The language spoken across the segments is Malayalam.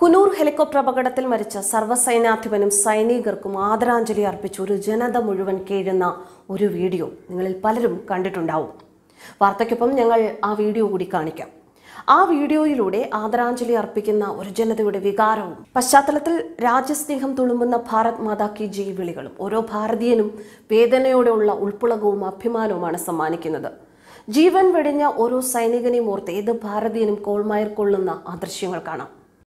കുനൂർ ഹെലികോപ്റ്റർ അപകടത്തിൽ മരിച്ച സർവ്വസൈന്യാധിപനും സൈനികർക്കും ആദരാഞ്ജലി അർപ്പിച്ച് ഒരു ജനത മുഴുവൻ കീഴുന്ന ഒരു വീഡിയോ നിങ്ങളിൽ പലരും കണ്ടിട്ടുണ്ടാവും വാർത്തയ്ക്കൊപ്പം ഞങ്ങൾ ആ വീഡിയോ കൂടി കാണിക്കാം ആ വീഡിയോയിലൂടെ ആദരാഞ്ജലി അർപ്പിക്കുന്ന ഒരു ജനതയുടെ വികാരവും പശ്ചാത്തലത്തിൽ രാജ്യസ്നേഹം തുളുമ്പുന്ന ഭാരത് മാതാ കി ജയ് വിളികളും ഓരോ ഭാരതീയനും വേദനയോടെയുള്ള ഉൾപ്പുളകവും അഭിമാനവുമാണ് സമ്മാനിക്കുന്നത് ജീവൻ വെടിഞ്ഞ ഓരോ സൈനികനെയും ഓർത്ത് ഏത് ഭാരതീയനും കോൾമയർ കൊള്ളുന്ന ആ ദൃശ്യങ്ങൾ കാണാം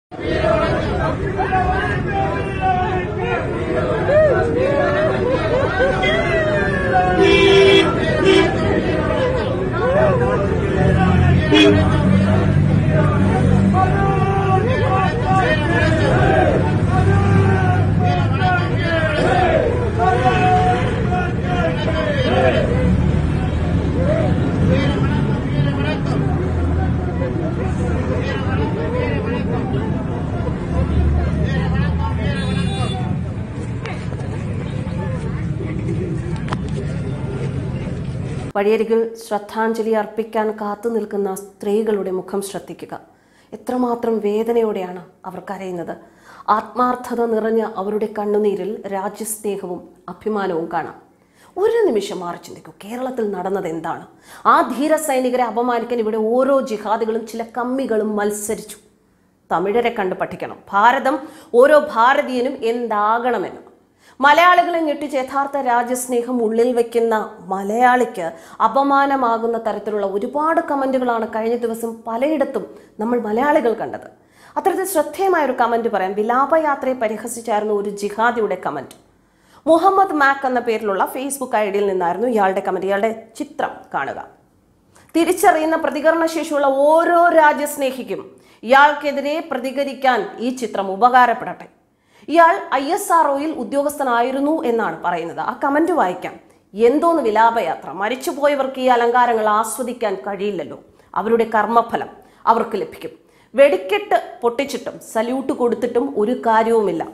വഴിയരികിൽ ശ്രദ്ധാഞ്ജലി അർപ്പിക്കാൻ കാത്തു നിൽക്കുന്ന സ്ത്രീകളുടെ മുഖം ശ്രദ്ധിക്കുക എത്രമാത്രം വേദനയോടെയാണ് അവർ കരയുന്നത് ആത്മാർത്ഥത നിറഞ്ഞ അവരുടെ കണ്ണുനീരിൽ രാജ്യസ്നേഹവും അഭിമാനവും കാണാം ഒരു നിമിഷം മാറി ചിന്തിക്കൂ കേരളത്തിൽ നടന്നത് എന്താണ് ആ ധീര സൈനികരെ അപമാനിക്കാൻ ഇവിടെ ഓരോ ജിഹാദികളും ചില കമ്മികളും മത്സരിച്ചു തമിഴരെ കണ്ട് പഠിക്കണം ഭാരതം ഓരോ ഭാരതീയനും എന്താകണമെന്ന് മലയാളികളെ ഞെട്ടിച്ച് യഥാർത്ഥ രാജ്യസ്നേഹം ഉള്ളിൽ വെക്കുന്ന മലയാളിക്ക് അപമാനമാകുന്ന തരത്തിലുള്ള ഒരുപാട് കമന്റുകളാണ് കഴിഞ്ഞ ദിവസം പലയിടത്തും നമ്മൾ മലയാളികൾ കണ്ടത് അത്തരത്തിൽ ശ്രദ്ധേയമായ ഒരു കമന്റ് പറയാം വിലാപയാത്രയെ പരിഹസിച്ചായിരുന്നു ഒരു ജിഹാദിയുടെ കമന്റ് മുഹമ്മദ് മാക്ക് എന്ന പേരിലുള്ള ഫേസ്ബുക്ക് ഐ ഡിയിൽ നിന്നായിരുന്നു ഇയാളുടെ കമന്റ് ഇയാളുടെ ചിത്രം കാണുക തിരിച്ചറിയുന്ന പ്രതികരണശേഷിയുള്ള ഓരോ രാജ്യസ്നേഹിക്കും ഇയാൾക്കെതിരെ പ്രതികരിക്കാൻ ഈ ചിത്രം ഉപകാരപ്പെടട്ടെ ഇയാൾ ഐ എസ് ആർ ഉദ്യോഗസ്ഥനായിരുന്നു എന്നാണ് പറയുന്നത് ആ കമന്റ് വായിക്കാം എന്തോന്ന് വിലാപയാത്ര മരിച്ചുപോയവർക്ക് ഈ അലങ്കാരങ്ങൾ ആസ്വദിക്കാൻ കഴിയില്ലല്ലോ അവരുടെ കർമ്മഫലം അവർക്ക് ലഭിക്കും വെടിക്കെട്ട് പൊട്ടിച്ചിട്ടും സല്യൂട്ട് കൊടുത്തിട്ടും ഒരു കാര്യവുമില്ല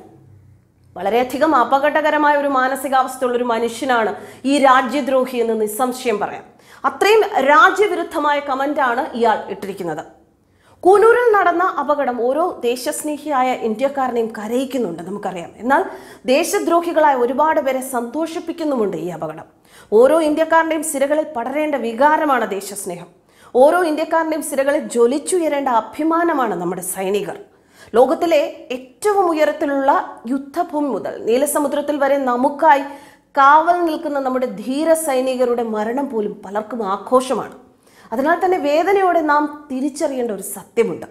വളരെയധികം അപകടകരമായ ഒരു മാനസികാവസ്ഥയുള്ള ഒരു മനുഷ്യനാണ് ഈ രാജ്യദ്രോഹി എന്ന് നിസ്സംശയം പറയാം അത്രയും രാജ്യവിരുദ്ധമായ കമന്റാണ് ഇയാൾ ഇട്ടിരിക്കുന്നത് കൂനൂരിൽ നടന്ന അപകടം ഓരോ ദേശസ്നേഹിയായ ഇന്ത്യക്കാരനെയും കരയിക്കുന്നുണ്ട് നമുക്കറിയാം എന്നാൽ ദേശദ്രോഹികളായ ഒരുപാട് പേരെ സന്തോഷിപ്പിക്കുന്നുമുണ്ട് ഈ അപകടം ഓരോ ഇന്ത്യക്കാരൻ്റെയും സിരകളിൽ പടരേണ്ട വികാരമാണ് ദേശസ്നേഹം ഓരോ ഇന്ത്യക്കാരൻ്റെയും സിരകളിൽ ജ്വലിച്ചുയരേണ്ട അഭിമാനമാണ് നമ്മുടെ സൈനികർ ലോകത്തിലെ ഏറ്റവും ഉയരത്തിലുള്ള യുദ്ധഭൂമി മുതൽ നീലസമുദ്രത്തിൽ വരെ നമുക്കായി കാവൽ നിൽക്കുന്ന നമ്മുടെ ധീര സൈനികരുടെ മരണം പോലും പലർക്കും ആഘോഷമാണ് അതിനാൽ തന്നെ വേദനയോടെ നാം തിരിച്ചറിയേണ്ട ഒരു സത്യമുണ്ട്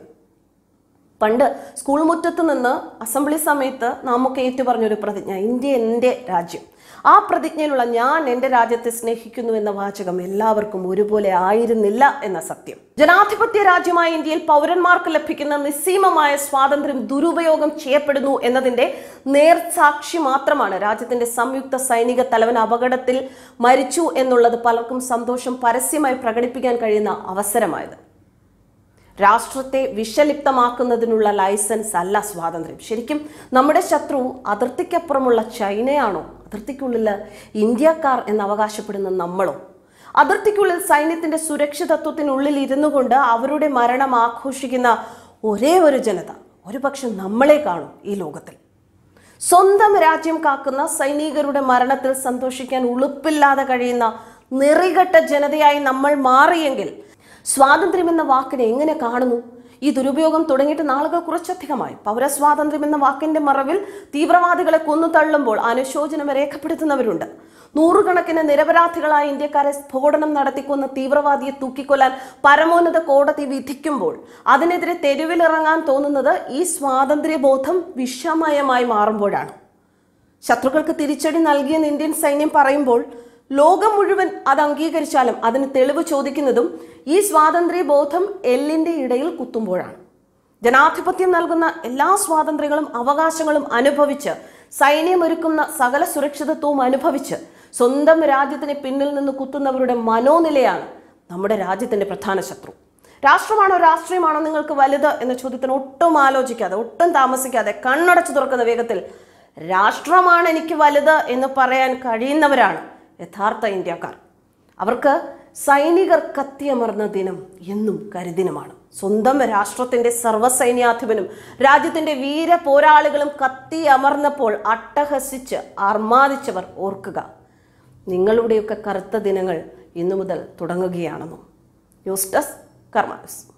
പണ്ട് സ്കൂൾ മുറ്റത്ത് നിന്ന് അസംബ്ലി സമയത്ത് നാമൊക്കെ ഏറ്റുപറഞ്ഞൊരു പ്രതിജ്ഞ ഇന്ത്യ എൻ്റെ രാജ്യം ആ പ്രതിജ്ഞയിലുള്ള ഞാൻ എൻ്റെ രാജ്യത്തെ സ്നേഹിക്കുന്നു എന്ന വാചകം എല്ലാവർക്കും ഒരുപോലെ ആയിരുന്നില്ല എന്ന സത്യം ജനാധിപത്യ രാജ്യമായ ഇന്ത്യയിൽ പൗരന്മാർക്ക് ലഭിക്കുന്ന നിസ്സീമമായ സ്വാതന്ത്ര്യം ദുരുപയോഗം ചെയ്യപ്പെടുന്നു എന്നതിൻ്റെ നേർസാക്ഷി മാത്രമാണ് രാജ്യത്തിന്റെ സംയുക്ത സൈനിക തലവൻ അപകടത്തിൽ മരിച്ചു എന്നുള്ളത് പലർക്കും സന്തോഷം പരസ്യമായി പ്രകടിപ്പിക്കാൻ കഴിയുന്ന അവസരമായത് രാഷ്ട്രത്തെ വിഷലിപ്തമാക്കുന്നതിനുള്ള ലൈസൻസ് അല്ല സ്വാതന്ത്ര്യം ശരിക്കും നമ്മുടെ ശത്രു അതിർത്തിക്കപ്പുറമുള്ള ചൈനയാണോ അതിർത്തിക്കുള്ളിൽ ഇന്ത്യക്കാർ എന്ന് അവകാശപ്പെടുന്ന നമ്മളോ അതിർത്തിക്കുള്ളിൽ സൈന്യത്തിന്റെ സുരക്ഷിതത്വത്തിനുള്ളിൽ ഇരുന്നു കൊണ്ട് അവരുടെ മരണം ആഘോഷിക്കുന്ന ഒരേ ഒരു ജനത ഒരുപക്ഷെ നമ്മളെ കാണും ഈ ലോകത്തിൽ സ്വന്തം രാജ്യം കാക്കുന്ന സൈനികരുടെ മരണത്തിൽ സന്തോഷിക്കാൻ ഉളുപ്പില്ലാതെ കഴിയുന്ന നിറികെട്ട ജനതയായി നമ്മൾ മാറിയെങ്കിൽ സ്വാതന്ത്ര്യം എന്ന വാക്കിനെ എങ്ങനെ കാണുന്നു ഈ ദുരുപയോഗം തുടങ്ങിയിട്ട് നാളുകൾ കുറച്ചധികമായി പൗരസ്വാതന്ത്ര്യം എന്ന വാക്കിന്റെ മറവിൽ തീവ്രവാദികളെ കൊന്നു തള്ളുമ്പോൾ അനുശോചനം രേഖപ്പെടുത്തുന്നവരുണ്ട് നൂറുകണക്കിന് നിരപരാധികളായ ഇന്ത്യക്കാരെ സ്ഫോടനം നടത്തിക്കൊന്ന തീവ്രവാദിയെ തൂക്കിക്കൊല്ലാൻ പരമോന്നത കോടതി വിധിക്കുമ്പോൾ അതിനെതിരെ തെരുവിലിറങ്ങാൻ തോന്നുന്നത് ഈ സ്വാതന്ത്ര്യബോധം വിഷമയമായി മാറുമ്പോഴാണ് ശത്രുക്കൾക്ക് തിരിച്ചടി നൽകിയെന്ന് ഇന്ത്യൻ സൈന്യം പറയുമ്പോൾ ലോകം മുഴുവൻ അത് അംഗീകരിച്ചാലും അതിന് തെളിവ് ചോദിക്കുന്നതും ഈ സ്വാതന്ത്ര്യ ബോധം എല്ലിന്റെ ഇടയിൽ കുത്തുമ്പോഴാണ് ജനാധിപത്യം നൽകുന്ന എല്ലാ സ്വാതന്ത്ര്യങ്ങളും അവകാശങ്ങളും അനുഭവിച്ച് സൈന്യമൊരുക്കുന്ന സകല സുരക്ഷിതത്വവും അനുഭവിച്ച് സ്വന്തം രാജ്യത്തിന് പിന്നിൽ നിന്ന് കുത്തുന്നവരുടെ മനോനിലയാണ് നമ്മുടെ രാജ്യത്തിന്റെ പ്രധാന ശത്രു രാഷ്ട്രമാണോ രാഷ്ട്രീയമാണോ നിങ്ങൾക്ക് വലുത് എന്ന ചോദ്യത്തിന് ഒട്ടും ആലോചിക്കാതെ ഒട്ടും താമസിക്കാതെ കണ്ണടച്ചു തുറക്കുന്ന വേഗത്തിൽ രാഷ്ട്രമാണ് എനിക്ക് വലുത് എന്ന് പറയാൻ കഴിയുന്നവരാണ് യഥാർത്ഥ ഇന്ത്യക്കാർ അവർക്ക് സൈനികർ കത്തിയമർന്ന ദിനം എന്നും കരിദിനമാണ് സ്വന്തം രാഷ്ട്രത്തിന്റെ സർവ്വസൈന്യാധിപനും രാജ്യത്തിന്റെ വീര പോരാളികളും കത്തി അമർന്നപ്പോൾ അട്ടഹസിച്ച് അർമാദിച്ചവർ ഓർക്കുക നിങ്ങളുടെയൊക്കെ കറുത്ത ദിനങ്ങൾ ഇന്നു മുതൽ തുടങ്ങുകയാണെന്നും ന്യൂസ് ഡെസ്ക് കർമാനസ്